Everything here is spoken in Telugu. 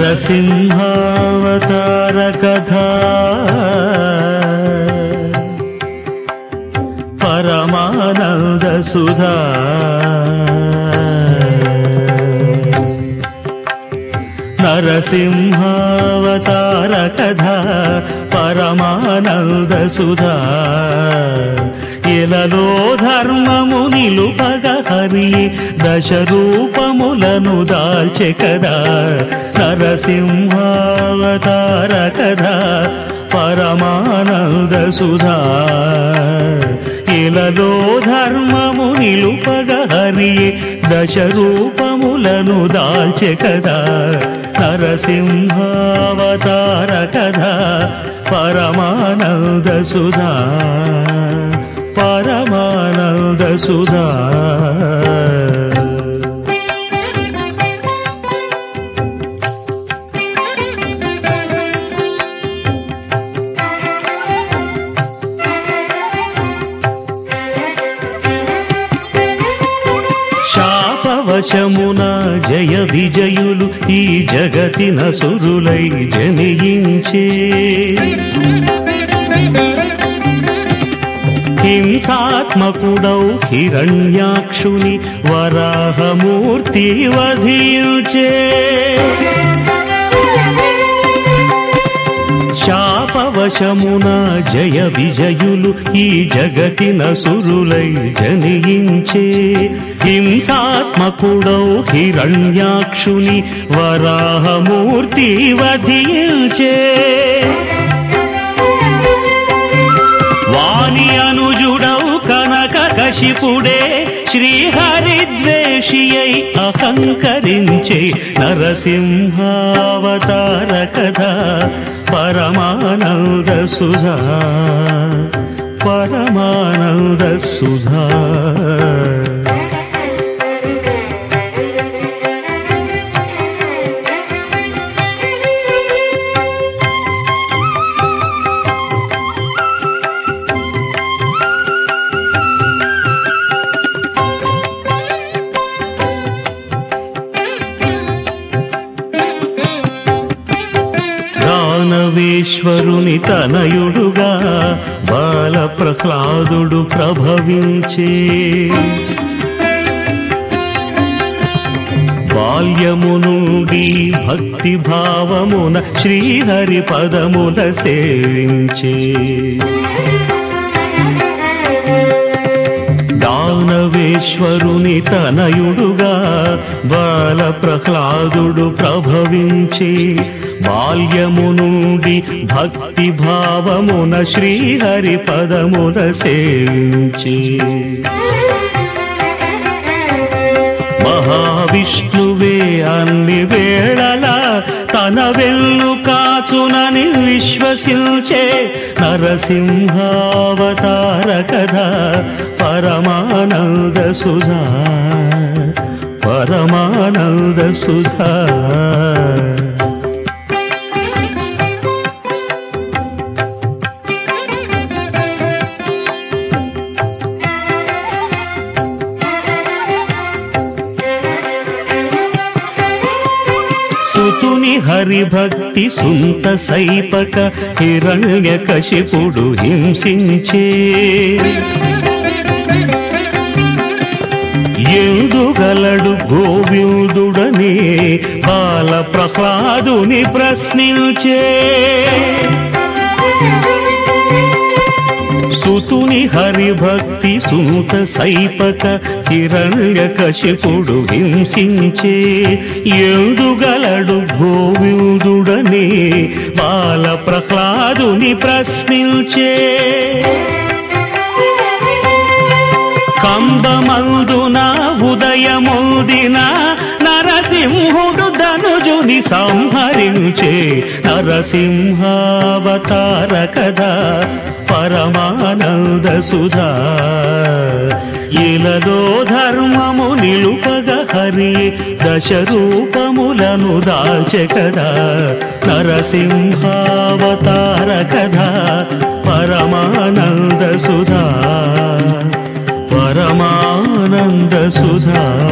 నరసింహావతార కథా పరమానంద సుధా నరసింహావతార కథా పరమానంద సుధా ఇలలో ధర్మము నిలుపగ హరి దశ రూపములను దాల్చె కదా నరసింహావతార కథా పరమానంద సుధా ఇలలో ధర్మము నిలుపగ హరి దశ రూపములను దాల్చె కదా నరసింహావతార కథా పరమానంద సుధా పరమానంద సుధా శాపవశమున జయ విజయులు ఈ జగతిన సురులై జనియించే హింసాత్మకుడౌ హిరణ్యాక్షుని వరాహమూర్తి వధించే శాపవశమున జయ విజయులు ఈ జగతిన సురులై జనియించే హింసాత్మకుడౌ హిరణ్యాక్షుని వరాహమూర్తి వధించే వాణి అనుజుడవు కనక కశిపుడే శ్రీహరిద్వేషియై అహంకరించే నరసింహావతార కథ పరమానంద సుధా పరమానంద సుధా దానవేశ్వరుని తనయుడుగా బాల ప్రహ్లాదుడు ప్రభవించే బాల్యము నుండి భక్తి భావమున శ్రీహరి పదముల సేవించే దానవేశ్వరుని తనయుడుగా బాల ప్రహ్లాదుడు ప్రభవించి బాల్యము నుండి భక్తి భావమున శ్రీహరి పదముల సేవించి మహావిష్ణువే అన్ని వేళలా తన వెల్లు కాచునని విశ్వసించే నరసింహావతార కథ పరమానంద సుధా పరమానంద సుధా సుతుని హరిభక్తి సుంత సైపక హిరణ్య కశిపుడు హింసించే ఎందుగలడు గోవిందుడనే బాల ప్రహ్లాదుని ప్రశ్నించే సుతుని హరిభక్తి సునుత సైపక హిరణ్య కశిపుడు హింసించే ఎందుగలడు గోవిందుడనే బాల ప్రహ్లాదుని ప్రశ్నించే కంబమందున ఉదయముదిన నరసింహుడు ధనుజుని సంహరించే నరసింహావతార కదా పరమానంద సుధా ఇలలో ధర్మము నిలుపగ హరి దశ రూపములను దాల్చె కదా నరసింహావతార కదా పరమానంద సుధా పరమానంద సుధా